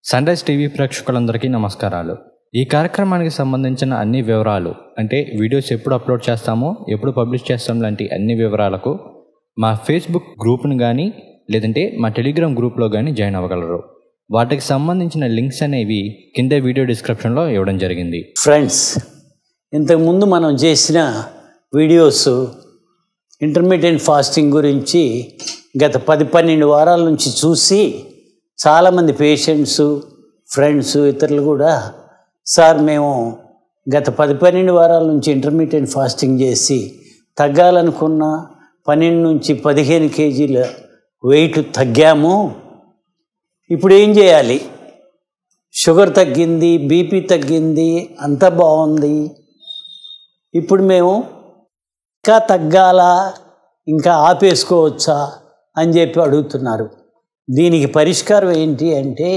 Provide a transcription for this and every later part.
sun rise TV ప్రేక్షకులందరికీ నమస్కారాలు ఈ కార్యక్రమానికి సంబంధించిన అన్ని వివరాలు అంటే వీడియోస్ ఎప్పుడు అప్లోడ్ చేస్తామో ఎప్పుడు పబ్లిష్ చేస్తాం లాంటి అన్ని వివరాలకు మా ఫేస్బుక్ గ్రూప్ను కానీ లేదంటే మా టెలిగ్రామ్ గ్రూప్లో కానీ జాయిన్ అవ్వగలరు వాటికి సంబంధించిన లింక్స్ అనేవి కింద వీడియో డిస్క్రిప్షన్లో ఇవ్వడం జరిగింది ఫ్రెండ్స్ ఇంతకుముందు మనం చేసిన వీడియోస్ ఇంటర్మీడియట్ ఫాస్టింగ్ గురించి గత పది పన్నెండు వారాల నుంచి చూసి చాలామంది పేషెంట్స్ ఫ్రెండ్స్ ఇతరులు కూడా సార్ మేము గత పది పన్నెండు వారాల నుంచి ఇంటర్మీడియట్ ఫాస్టింగ్ చేసి తగ్గాలనుకున్న పన్నెండు నుంచి పదిహేను కేజీల వెయిట్ తగ్గాము ఇప్పుడు ఏం చేయాలి షుగర్ తగ్గింది బీపీ తగ్గింది అంతా బాగుంది ఇప్పుడు మేము ఇంకా తగ్గాలా ఇంకా ఆపేసుకోవచ్చా అని చెప్పి అడుగుతున్నారు దీనికి పరిష్కారం ఏంటి అంటే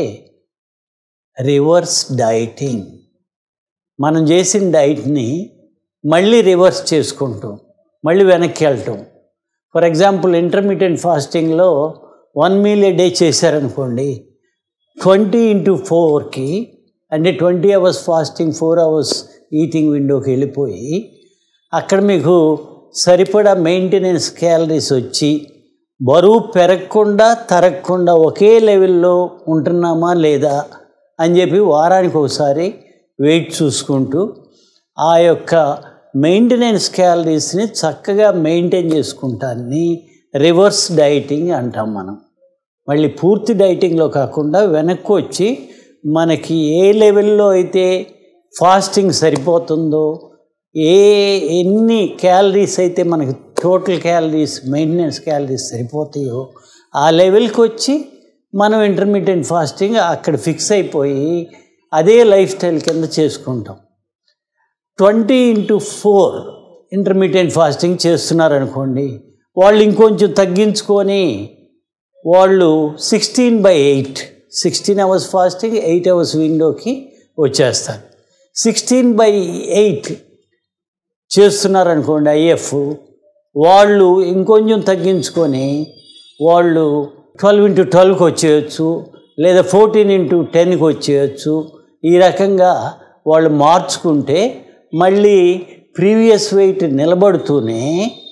రివర్స్ డైటింగ్ మనం చేసిన డైట్ని మళ్ళీ రివర్స్ చేసుకుంటాం మళ్ళీ వెనక్కి వెళ్ళటం ఫర్ ఎగ్జాంపుల్ ఇంటర్మీడియట్ ఫాస్టింగ్లో వన్ మీల్ ఏ డే చేశారనుకోండి ట్వంటీ ఇంటూ ఫోర్కి అంటే twenty hours fasting four hours eating విండోకి వెళ్ళిపోయి అక్కడ మీకు సరిపడా మెయింటెనెన్స్ క్యాలరీస్ వచ్చి బరువు పెరగకుండా తరగకుండా ఒకే లెవెల్లో ఉంటున్నామా లేదా అని చెప్పి వారానికి ఒకసారి వెయిట్ చూసుకుంటూ ఆ యొక్క మెయింటెనెన్స్ క్యాలరీస్ని చక్కగా మెయింటైన్ చేసుకుంటాన్ని రివర్స్ డైటింగ్ అంటాం మనం మళ్ళీ పూర్తి డైటింగ్లో కాకుండా వెనక్కి వచ్చి మనకి ఏ లెవెల్లో అయితే ఫాస్టింగ్ సరిపోతుందో ఏ ఎన్ని క్యాలరీస్ అయితే మనకి టోటల్ క్యాలరీస్ మెయింటెనెన్స్ క్యాలరీస్ సరిపోతాయో ఆ లెవెల్కి వచ్చి మనం ఇంటర్మీడియట్ ఫాస్టింగ్ అక్కడ ఫిక్స్ అయిపోయి అదే లైఫ్ స్టైల్ కింద చేసుకుంటాం twenty into four intermediate fasting చేస్తున్నారనుకోండి వాళ్ళు ఇంకొంచెం తగ్గించుకొని వాళ్ళు sixteen by eight sixteen hours fasting eight hours విండోకి వచ్చేస్తారు సిక్స్టీన్ బై ఎయిట్ చేస్తున్నారనుకోండి ఐఎఫ్ వాళ్ళు ఇంకొంచెం తగ్గించుకొని వాళ్ళు ట్వెల్వ్ ఇంటూ ట్వెల్వ్కి వచ్చేయచ్చు లేదా ఫోర్టీన్ ఇంటూ టెన్కి వచ్చేయచ్చు ఈ రకంగా వాళ్ళు మార్చుకుంటే మళ్ళీ ప్రీవియస్ వెయిట్ నిలబడుతూనే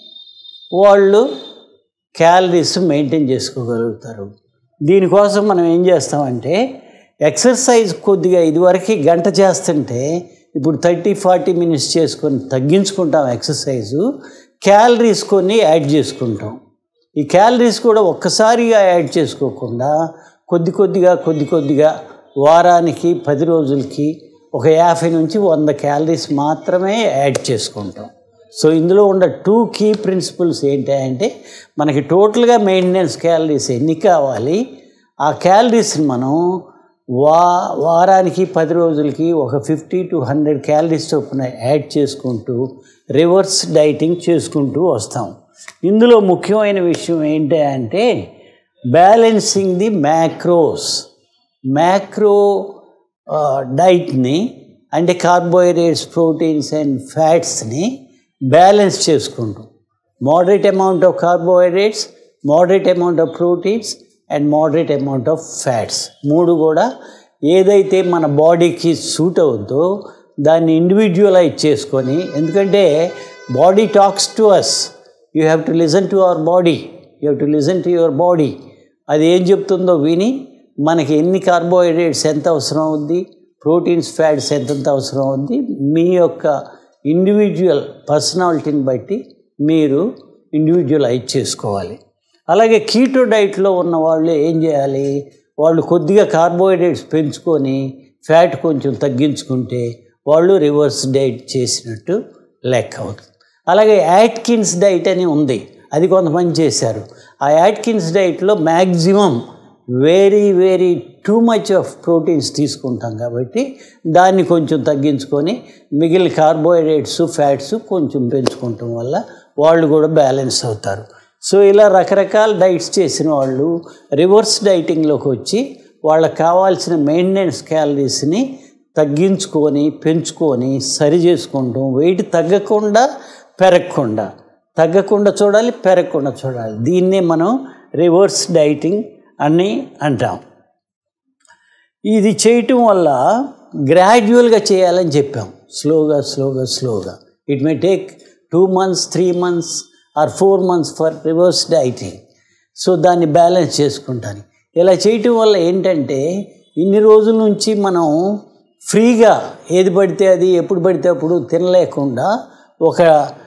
వాళ్ళు క్యాలరీస్ మెయింటైన్ చేసుకోగలుగుతారు దీనికోసం మనం ఏం చేస్తామంటే ఎక్సర్సైజ్ కొద్దిగా ఇదివరకు గంట చేస్తుంటే ఇప్పుడు థర్టీ ఫార్టీ మినిట్స్ చేసుకొని తగ్గించుకుంటాం ఎక్సర్సైజు క్యాలరీస్ కొన్ని యాడ్ చేసుకుంటాం ఈ క్యాలరీస్ కూడా ఒక్కసారిగా యాడ్ చేసుకోకుండా కొద్ది కొద్దిగా కొద్ది కొద్దిగా వారానికి పది రోజులకి ఒక యాభై నుంచి వంద క్యాలరీస్ మాత్రమే యాడ్ చేసుకుంటాం సో ఇందులో ఉన్న టూ కీ ప్రిన్సిపల్స్ ఏంటంటే మనకి టోటల్గా మెయింటెనెన్స్ క్యాలరీస్ ఎన్ని కావాలి ఆ క్యాలరీస్ని మనం వా వారానికి పది రోజులకి ఒక ఫిఫ్టీ టు హండ్రెడ్ క్యాలరీస్ చొప్పున యాడ్ చేసుకుంటూ రివర్స్ డైటింగ్ చేసుకుంటూ వస్తాం ఇందులో ముఖ్యమైన విషయం ఏంటి అంటే బ్యాలెన్సింగ్ ది మ్యాక్రోస్ మ్యాక్రో డైట్ని అంటే కార్బోహైడ్రేట్స్ ప్రోటీన్స్ అండ్ ఫ్యాట్స్ని బ్యాలెన్స్ చేసుకుంటాం moderate amount of carbohydrates moderate amount of proteins and moderate amount of fats మూడు కూడా ఏదైతే మన బాడీకి సూట్ అవుద్దో దాన్ని ఇండివిజువలైజ్ చేసుకొని ఎందుకంటే body talks to us you have to listen to our body you have to listen to your body అది ఏం చెప్తుందో విని మనకి ఎన్ని కార్బోహైడ్రేట్స్ ఎంత అవసరం అవుద్ది ప్రోటీన్స్ ఫ్యాట్స్ ఎంతెంత అవసరం అవుద్ది మీ యొక్క ఇండివిజువల్ పర్సనాలిటీని బట్టి మీరు ఇండివిజువలైజ్ చేసుకోవాలి అలాగే కీటో డైట్లో ఉన్న వాళ్ళు ఏం చేయాలి వాళ్ళు కొద్దిగా కార్బోహైడ్రేట్స్ పెంచుకొని ఫ్యాట్ కొంచెం తగ్గించుకుంటే వాళ్ళు రివర్స్ డైట్ చేసినట్టు లెక్క అవుతుంది అలాగే యాట్కిన్స్ డైట్ అని ఉంది అది కొంతమంది చేశారు ఆ యాట్కిన్స్ డైట్లో maximum very very too much of proteins తీసుకుంటాం కాబట్టి దాన్ని కొంచెం తగ్గించుకొని మిగిలిన కార్బోహైడ్రేట్స్ ఫ్యాట్స్ కొంచెం పెంచుకోవటం వల్ల వాళ్ళు కూడా బ్యాలెన్స్ అవుతారు సో ఇలా రకరకాల డైట్స్ చేసిన వాళ్ళు రివర్స్ డైటింగ్లోకి వచ్చి వాళ్ళకి కావాల్సిన మెయింటెనెన్స్ క్యాలరీస్ని తగ్గించుకొని పెంచుకొని సరి చేసుకుంటాం వెయిట్ తగ్గకుండా పెరగకుండా తగ్గకుండా చూడాలి పెరగకుండా చూడాలి దీన్నే మనం రివర్స్ డైటింగ్ అని అంటాం ఇది చేయటం వల్ల గ్రాడ్యువల్గా చేయాలని చెప్పాం స్లోగా స్లోగా స్లోగా it may take two months three months or four months for reverse dieting so దాన్ని బ్యాలెన్స్ చేసుకుంటాను ఇలా చేయటం వల్ల ఏంటంటే ఇన్ని రోజుల నుంచి మనం ఫ్రీగా ఏది పడితే అది ఎప్పుడు పడితే అప్పుడు తినలేకుండా ఒక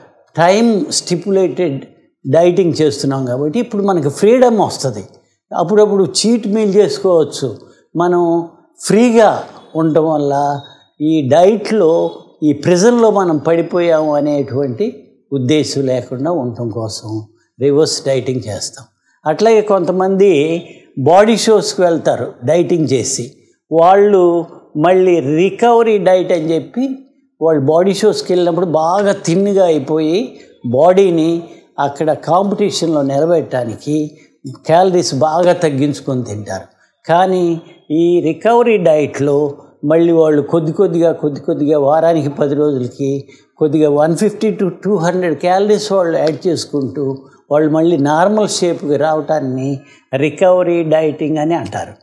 టైం స్టిపులేటెడ్ డైటింగ్ చేస్తున్నాం కాబట్టి ఇప్పుడు మనకి ఫ్రీడమ్ వస్తుంది అప్పుడప్పుడు చీట్ మీల్ చేసుకోవచ్చు మనం ఫ్రీగా ఉండటం వల్ల ఈ డైట్లో ఈ ప్రిజన్లో మనం పడిపోయాము అనేటువంటి ఉద్దేశం లేకుండా ఉండటం కోసం రివర్స్ డైటింగ్ చేస్తాం అట్లాగే కొంతమంది బాడీ షోస్కి వెళ్తారు డైటింగ్ చేసి వాళ్ళు మళ్ళీ రికవరీ డైట్ అని చెప్పి వాళ్ళు బాడీ షోస్కి వెళ్ళినప్పుడు బాగా తిన్నుగా అయిపోయి బాడీని అక్కడ కాంపిటీషన్లో నిలబెట్టడానికి క్యాలరీస్ బాగా తగ్గించుకొని తింటారు కానీ ఈ రికవరీ డైట్లో మళ్ళీ వాళ్ళు కొద్ది కొద్దిగా కొద్ది కొద్దిగా వారానికి పది రోజులకి కొద్దిగా one fifty to two hundred calories వాళ్ళు యాడ్ చేసుకుంటూ వాళ్ళు మళ్ళీ నార్మల్ షేప్కి రావటాన్ని రికవరీ డైటింగ్ అని అంటారు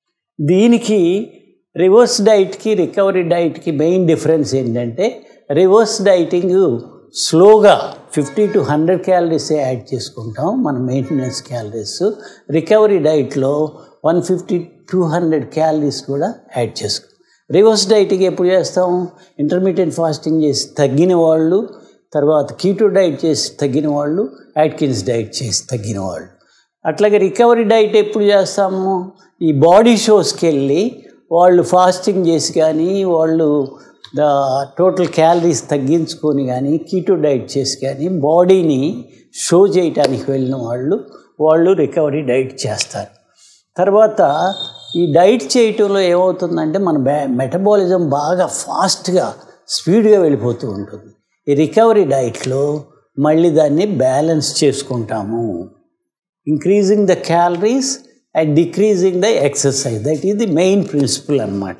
దీనికి రివర్స్ డైట్కి రికవరీ డైట్కి మెయిన్ డిఫరెన్స్ ఏంటంటే రివర్స్ డైటింగ్ స్లోగా fifty to hundred calories add చేసుకుంటాం మన మెయింటెనెన్స్ క్యాలరీస్ రికవరీ డైట్లో one fifty two hundred calories కూడా యాడ్ చేసుకుంటాం రివర్స్ డైటింగ్ ఎప్పుడు చేస్తాం ఇంటర్మీడియట్ ఫాస్టింగ్ చేసి తగ్గిన వాళ్ళు తర్వాత కీటో డైట్ చేసి తగ్గిన వాళ్ళు యాట్కిన్స్ డైట్ చేసి తగ్గిన వాళ్ళు అట్లాగే రికవరీ డైట్ ఎప్పుడు చేస్తాము ఈ బాడీ షోస్కి వెళ్ళి వాళ్ళు ఫాస్టింగ్ చేసి కానీ వాళ్ళు ద టోటల్ క్యాలరీస్ తగ్గించుకొని కానీ కీటో డైట్ చేసి కానీ బాడీని షో చేయటానికి వెళ్ళిన వాళ్ళు వాళ్ళు రికవరీ డైట్ చేస్తారు తర్వాత ఈ డైట్ చేయటంలో ఏమవుతుందంటే మన బ్యా మెటబాలిజం బాగా ఫాస్ట్గా స్పీడ్గా వెళ్ళిపోతూ ఉంటుంది ఈ రికవరీ డైట్లో మళ్ళీ దాన్ని బ్యాలెన్స్ చేసుకుంటాము increasing the calories and decreasing the exercise that is the main principle అనమాట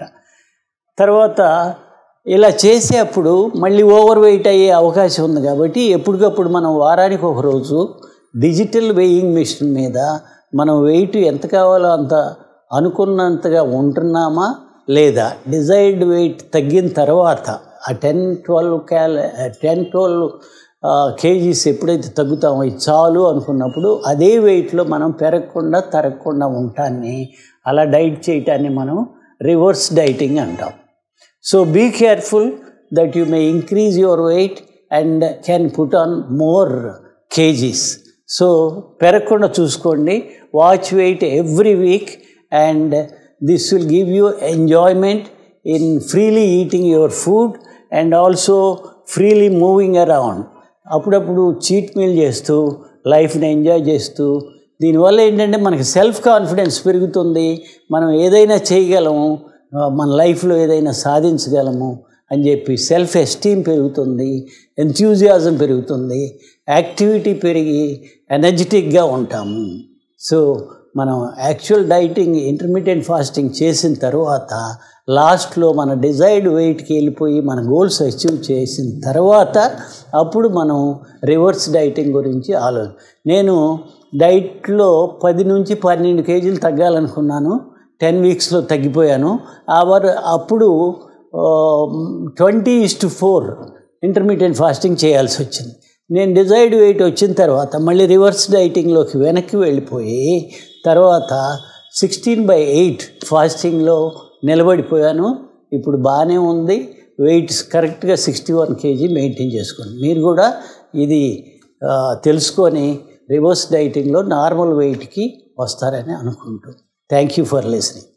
తర్వాత ఇలా చేసేప్పుడు మళ్ళీ ఓవర్ వెయిట్ అయ్యే అవకాశం ఉంది కాబట్టి ఎప్పటికప్పుడు మనం వారానికి ఒక రోజు డిజిటల్ వెయింగ్ మిషన్ మీద మనం వెయిట్ ఎంత కావాలో అంత అనుకున్నంతగా ఉంటున్నామా లేదా డిజైర్డ్ వెయిట్ తగ్గిన తర్వాత ఆ టెన్ ట్వెల్వ్ క్యాల టెన్ ట్వెల్వ్ కేజీస్ ఎప్పుడైతే తగ్గుతామో ఇది చాలు అనుకున్నప్పుడు అదే వెయిట్లో మనం పెరగకుండా తరగకుండా ఉంటాన్ని అలా డైట్ చేయటాన్ని మనం రివర్స్ డైటింగ్ అంటాం so be careful that you may increase your weight and can put on more kgs so పెరగకుండా చూసుకోండి watch weight every week and this will give you enjoyment in freely eating your food and also freely moving around అప్పుడప్పుడు cheat meal చేస్తూ లైఫ్ని enjoy చేస్తూ దీనివల్ల ఏంటంటే మనకి self confidence పెరుగుతుంది మనం ఏదైనా చేయగలము మన లైఫ్లో ఏదైనా సాధించగలము అని చెప్పి సెల్ఫ్ ఎస్టీమ్ పెరుగుతుంది ఎంథ్యూజియాజం పెరుగుతుంది యాక్టివిటీ పెరిగి ఎనర్జెటిక్గా ఉంటాము సో మనం యాక్చువల్ డైటింగ్ ఇంటర్మీడియట్ ఫాస్టింగ్ చేసిన తర్వాత లాస్ట్లో మన డిజైర్డ్ వెయిట్కి వెళ్ళిపోయి మన గోల్స్ అచీవ్ చేసిన తర్వాత అప్పుడు మనం రివర్స్ డైటింగ్ గురించి ఆలోచన నేను డైట్లో పది నుంచి పన్నెండు కేజీలు తగ్గాలనుకున్నాను టెన్ వీక్స్లో తగ్గిపోయాను అవర్ అప్పుడు twenty is to four intermediate fasting చేయాల్సి వచ్చింది నేను డిజైర్డ్ వెయిట్ వచ్చిన తర్వాత మళ్ళీ రివర్స్ డైటింగ్లోకి వెనక్కి వెళ్ళిపోయి తర్వాత సిక్స్టీన్ బై ఎయిట్ ఫాస్టింగ్లో నిలబడిపోయాను ఇప్పుడు బాగానే ఉంది వెయిట్ కరెక్ట్గా సిక్స్టీ వన్ కేజీ మెయింటైన్ చేసుకోండి మీరు కూడా ఇది తెలుసుకొని రివర్స్ డైటింగ్లో నార్మల్ వెయిట్కి వస్తారని అనుకుంటూ థ్యాంక్ యూ ఫర్ లిసనింగ్